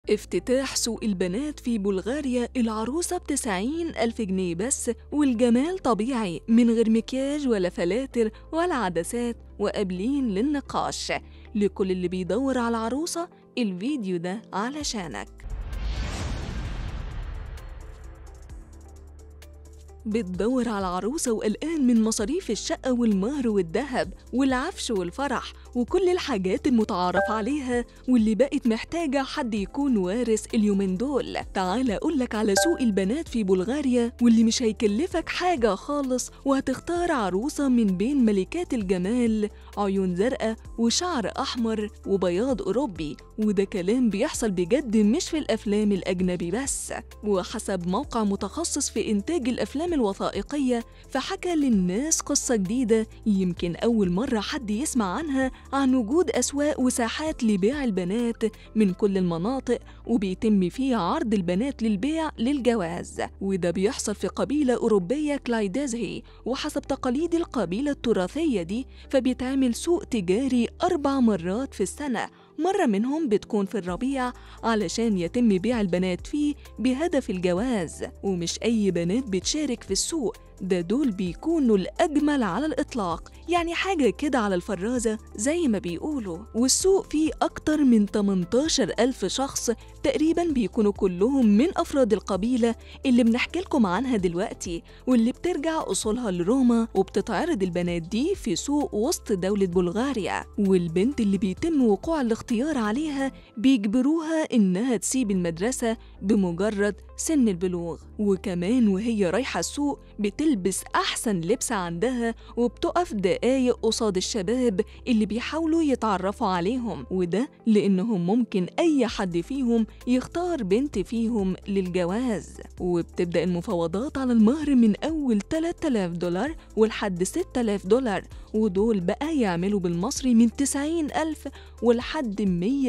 افتتاح سوق البنات في بلغاريا العروسة بتسعين ألف جنيه بس والجمال طبيعي من غير مكياج ولا فلاتر ولا عدسات وقابلين للنقاش لكل اللي بيدور على عروسة الفيديو ده علشانك بتدور على عروسة وقلقان من مصاريف الشقة والمهر والذهب والعفش والفرح وكل الحاجات المتعارف عليها واللي بقت محتاجة حد يكون وارث اليومين دول تعال أقولك على سوق البنات في بلغاريا واللي مش هيكلفك حاجة خالص وهتختار عروسة من بين ملكات الجمال عيون زرقاء وشعر أحمر وبياض أوروبي وده كلام بيحصل بجد مش في الأفلام الأجنبي بس وحسب موقع متخصص في إنتاج الأفلام الوثائقية فحكى للناس قصة جديدة يمكن أول مرة حد يسمع عنها عن وجود أسواق وساحات لبيع البنات من كل المناطق وبيتم فيه عرض البنات للبيع للجواز وده بيحصل في قبيلة أوروبية كلايدازهي وحسب تقاليد القبيلة التراثية دي فبيتعمل سوق تجاري أربع مرات في السنة مرة منهم بتكون في الربيع علشان يتم بيع البنات فيه بهدف الجواز ومش أي بنات بتشارك في السوق ده دول بيكونوا الأجمل على الإطلاق يعني حاجة كده على الفرازة زي ما بيقولوا والسوق فيه أكتر من 18 ألف شخص تقريبا بيكونوا كلهم من أفراد القبيلة اللي بنحكي لكم عنها دلوقتي واللي بترجع أصولها لروما وبتتعرض البنات دي في سوق وسط دولة بلغاريا والبنت اللي بيتم وقوع الاختيار عليها بيجبروها إنها تسيب المدرسة بمجرد سن البلوغ وكمان وهي رايحة السوق بتلبس أحسن لبس عندها وبتقف دقايق قصاد الشباب اللي بيحاولوا يتعرفوا عليهم وده لأنهم ممكن أي حد فيهم يختار بنت فيهم للجواز وبتبدأ المفاوضات على المهر من أول 3000 دولار ولحد 6000 دولار ودول بقى يعملوا بالمصري من 90 ألف ولحد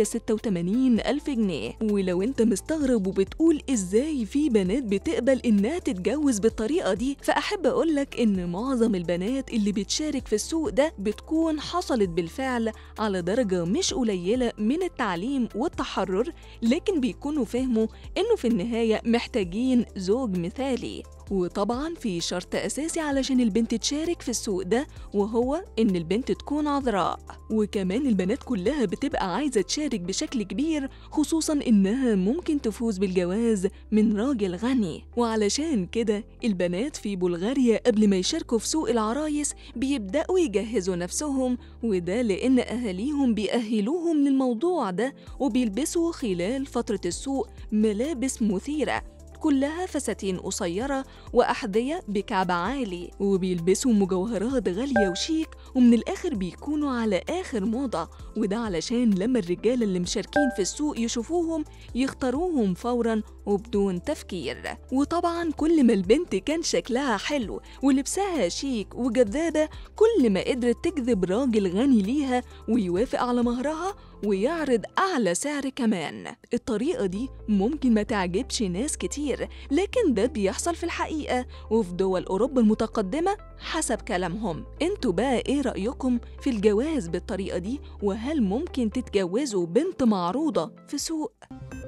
186 ألف جنيه ولو انت مستغرب وبتقول ازاي في بنات بتقبل انها تتجوز بالطريقة دي فأحب أقولك إن معظم البنات اللي بتشارك في السوق ده بتكون حصلت بالفعل على درجة مش قليلة من التعليم والتحرر لكن بيكونوا فهموا إنه في النهاية محتاجين زوج مثالي وطبعا في شرط أساسي علشان البنت تشارك في السوق ده وهو إن البنت تكون عذراء وكمان البنات كلها بتبقى عايزة تشارك بشكل كبير خصوصا إنها ممكن تفوز بالجواز من راجل غني وعلشان كده البنات في بلغاريا قبل ما يشاركوا في سوق العرايس بيبدأوا يجهزوا نفسهم وده لأن أهاليهم بيأهلوهم للموضوع ده وبيلبسوا خلال فترة السوق ملابس مثيرة كلها فساتين قصيرة وأحذية بكعب عالي وبيلبسوا مجوهرات غالية وشيك ومن الآخر بيكونوا على آخر موضة وده علشان لما الرجالة اللي مشاركين في السوق يشوفوهم يختاروهم فورا وبدون تفكير وطبعا كل ما البنت كان شكلها حلو ولبسها شيك وجذابة كل ما قدرت تجذب راجل غني ليها ويوافق على مهرها ويعرض أعلى سعر كمان الطريقة دي ممكن ما تعجبش ناس كتير لكن ده بيحصل في الحقيقة وفي دول أوروبا المتقدمة حسب كلامهم انتوا بقى ايه رأيكم في الجواز بالطريقة دي وهل ممكن تتجوزوا بنت معروضة في سوق؟